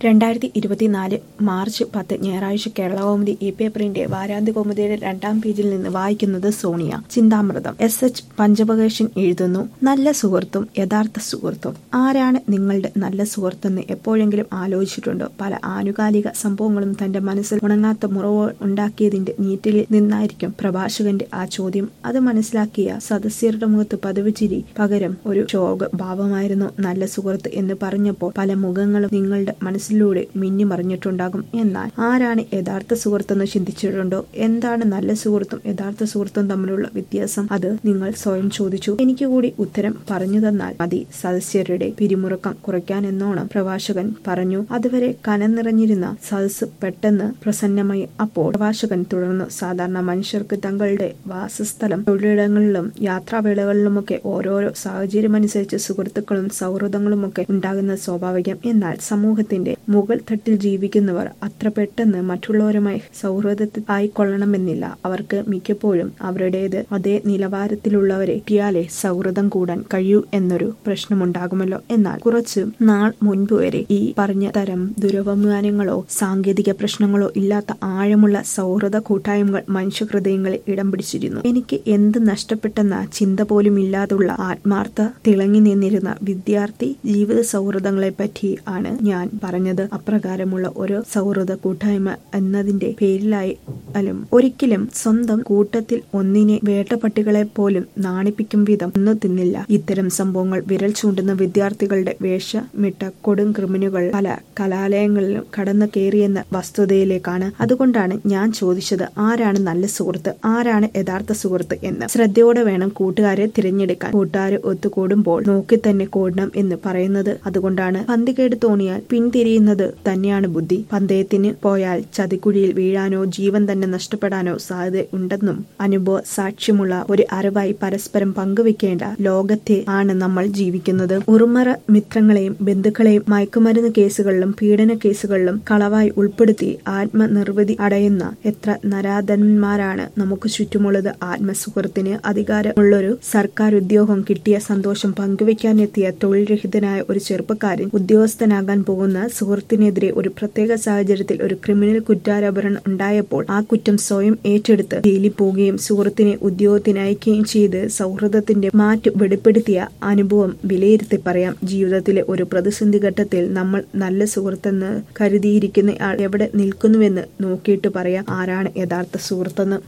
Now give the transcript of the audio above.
രണ്ടായിരത്തി ഇരുപത്തിനാല് മാർച്ച് പത്ത് ഞായറാഴ്ച കേരളകൗമുദി ഈ പേപ്പറിന്റെ വാരാന്ത്യ കൗമുദിയുടെ രണ്ടാം പേജിൽ നിന്ന് വായിക്കുന്നത് സോണിയ ചിന്താമൃതം എസ് എച്ച് പഞ്ചപകേശൻ എഴുതുന്നു നല്ല സുഹൃത്തും യഥാർത്ഥ സുഹൃത്തും ആരാണ് നിങ്ങളുടെ നല്ല സുഹൃത്തെന്ന് എപ്പോഴെങ്കിലും ആലോചിച്ചിട്ടുണ്ടോ പല ആനുകാലിക സംഭവങ്ങളും തന്റെ മനസ്സിൽ ഉണങ്ങാത്ത മുറവ് ഉണ്ടാക്കിയതിന്റെ നീറ്റിൽ നിന്നായിരിക്കും പ്രഭാഷകന്റെ ആ ചോദ്യം അത് മനസ്സിലാക്കിയ സദസ്യരുടെ മുഖത്ത് പതിവുചിരി പകരം ഒരു ശോക ഭാവമായിരുന്നു നല്ല സുഹൃത്ത് എന്ന് പറഞ്ഞപ്പോൾ പല മുഖങ്ങളും നിങ്ങളുടെ മനസ്സിലൂടെ മിന്നിമറിഞ്ഞിട്ടുണ്ടാകും എന്നാൽ ആരാണ് യഥാർത്ഥ സുഹൃത്തെന്ന് ചിന്തിച്ചിട്ടുണ്ടോ എന്താണ് നല്ല സുഹൃത്തും യഥാർത്ഥ സുഹൃത്തും തമ്മിലുള്ള വ്യത്യാസം അത് നിങ്ങൾ സ്വയം ചോദിച്ചു എനിക്ക് കൂടി ഉത്തരം പറഞ്ഞു തന്നാൽ മതി സദസ്യരുടെ പിരിമുറുക്കം കുറയ്ക്കാനെന്നോണം പ്രഭാഷകൻ പറഞ്ഞു അതുവരെ കനം നിറഞ്ഞിരുന്ന സദസ് പെട്ടെന്ന് പ്രസന്നമായി അപ്പോൾ പ്രഭാഷകൻ തുടർന്നു സാധാരണ മനുഷ്യർക്ക് തങ്ങളുടെ വാസസ്ഥലം തൊഴിലിടങ്ങളിലും യാത്രാവേളകളിലുമൊക്കെ ഓരോരോ സാഹചര്യമനുസരിച്ച് സുഹൃത്തുക്കളും സൗഹൃദങ്ങളുമൊക്കെ ഉണ്ടാകുന്നത് സ്വാഭാവികം എന്നാൽ സമൂഹത്തിന്റെ മുകൾ തട്ടിൽ ജീവിക്കുന്നവർ അത്ര പെട്ടെന്ന് മറ്റുള്ളവരുമായി സൗഹൃദത്തിൽ ആയിക്കൊള്ളണമെന്നില്ല അവർക്ക് മിക്കപ്പോഴും അവരുടേത് അതേ നിലവാരത്തിലുള്ളവരെ കിട്ടിയാലേ സൗഹൃദം കൂടാൻ കഴിയൂ എന്നൊരു പ്രശ്നമുണ്ടാകുമല്ലോ എന്നാൽ കുറച്ച് നാൾ മുൻപ് വരെ ഈ പറഞ്ഞ തരം ദുരവമാനങ്ങളോ സാങ്കേതിക പ്രശ്നങ്ങളോ ഇല്ലാത്ത ആഴമുള്ള സൗഹൃദ കൂട്ടായ്മകൾ മനുഷ്യഹൃദയങ്ങളിൽ ഇടം പിടിച്ചിരുന്നു എനിക്ക് എന്ത് നഷ്ടപ്പെട്ടെന്ന ചിന്ത പോലും ഇല്ലാതുള്ള ആത്മാർത്ഥ തിളങ്ങി നിന്നിരുന്ന വിദ്യാർത്ഥി ജീവിത സൗഹൃദങ്ങളെ പറ്റി ആണ് ഞാൻ പറഞ്ഞത് അപ്രകാരമുള്ള ഒരു സൗഹൃദ കൂട്ടായ്മ എന്നതിന്റെ പേരിലായി അലും ഒരിക്കലും സ്വന്തം കൂട്ടത്തിൽ ഒന്നിനെ വേട്ടപ്പട്ടികളെ പോലും നാണിപ്പിക്കും വിധം ഒന്നു തിന്നില്ല ഇത്തരം സംഭവങ്ങൾ വിരൽ ചൂണ്ടുന്ന വിദ്യാർത്ഥികളുടെ വേഷമിട്ട കൊടും ക്രിമിനുകൾ പല കലാലയങ്ങളിലും കടന്നു കയറിയെന്ന വസ്തുതയിലേക്കാണ് അതുകൊണ്ടാണ് ഞാൻ ചോദിച്ചത് ആരാണ് നല്ല സുഹൃത്ത് ആരാണ് യഥാർത്ഥ സുഹൃത്ത് എന്ന് ശ്രദ്ധയോടെ വേണം കൂട്ടുകാരെ തിരഞ്ഞെടുക്കാൻ കൂട്ടുകാരെ ഒത്തുകൂടുമ്പോൾ നോക്കി തന്നെ കൂടണം എന്ന് പറയുന്നത് അതുകൊണ്ടാണ് പന്തികേട് തോന്നിയാൽ പിന്തിരിയുന്നത് തന്നെയാണ് ബുദ്ധി പന്തയത്തിന് പോയാൽ ചതിക്കുഴിയിൽ വീഴാനോ ജീവൻ തന്നെ നഷ്ടപ്പെടാനോ സാധ്യത ഉണ്ടെന്നും അനുഭവ സാക്ഷ്യമുള്ള ഒരു അറിവായി പരസ്പരം പങ്കുവെക്കേണ്ട ലോകത്തെ ആണ് നമ്മൾ ജീവിക്കുന്നത് ഉറുമറ മിത്രങ്ങളെയും ബന്ധുക്കളെയും മയക്കുമരുന്ന് കേസുകളിലും പീഡന കേസുകളിലും കളവായി ഉൾപ്പെടുത്തി ആത്മനിർവൃതി അടയുന്ന എത്ര നരാധന്മാരാണ് നമുക്ക് ചുറ്റുമുള്ളത് ആത്മസുഹൃത്തിന് അധികാരമുള്ളൊരു സർക്കാർ ഉദ്യോഗം കിട്ടിയ സന്തോഷം പങ്കുവെക്കാനെത്തിയ തൊഴിൽ രഹിതനായ ഒരു ചെറുപ്പക്കാരൻ ഉദ്യോഗസ്ഥനാകാൻ പോകുന്ന സുഹൃത്തിനെതിരെ ഒരു പ്രത്യേക സാഹചര്യത്തിൽ ഒരു ക്രിമിനൽ കുറ്റാരോപണം ഉണ്ടായപ്പോൾ ആ കുറ്റം സ്വയം ഏറ്റെടുത്ത് ജയിലിൽ പോവുകയും സുഹൃത്തിനെ ഉദ്യോഗത്തിന് അയക്കുകയും ചെയ്ത് സൗഹൃദത്തിന്റെ മാറ്റ് വെളിപ്പെടുത്തിയ അനുഭവം വിലയിരുത്തി പറയാം ജീവിതത്തിലെ ഒരു പ്രതിസന്ധി ഘട്ടത്തിൽ നമ്മൾ നല്ല സുഹൃത്തെന്ന് കരുതിയിരിക്കുന്ന ആൾ എവിടെ നിൽക്കുന്നുവെന്ന് നോക്കിയിട്ട് പറയാം ആരാണ് യഥാർത്ഥ സുഹൃത്തെന്ന്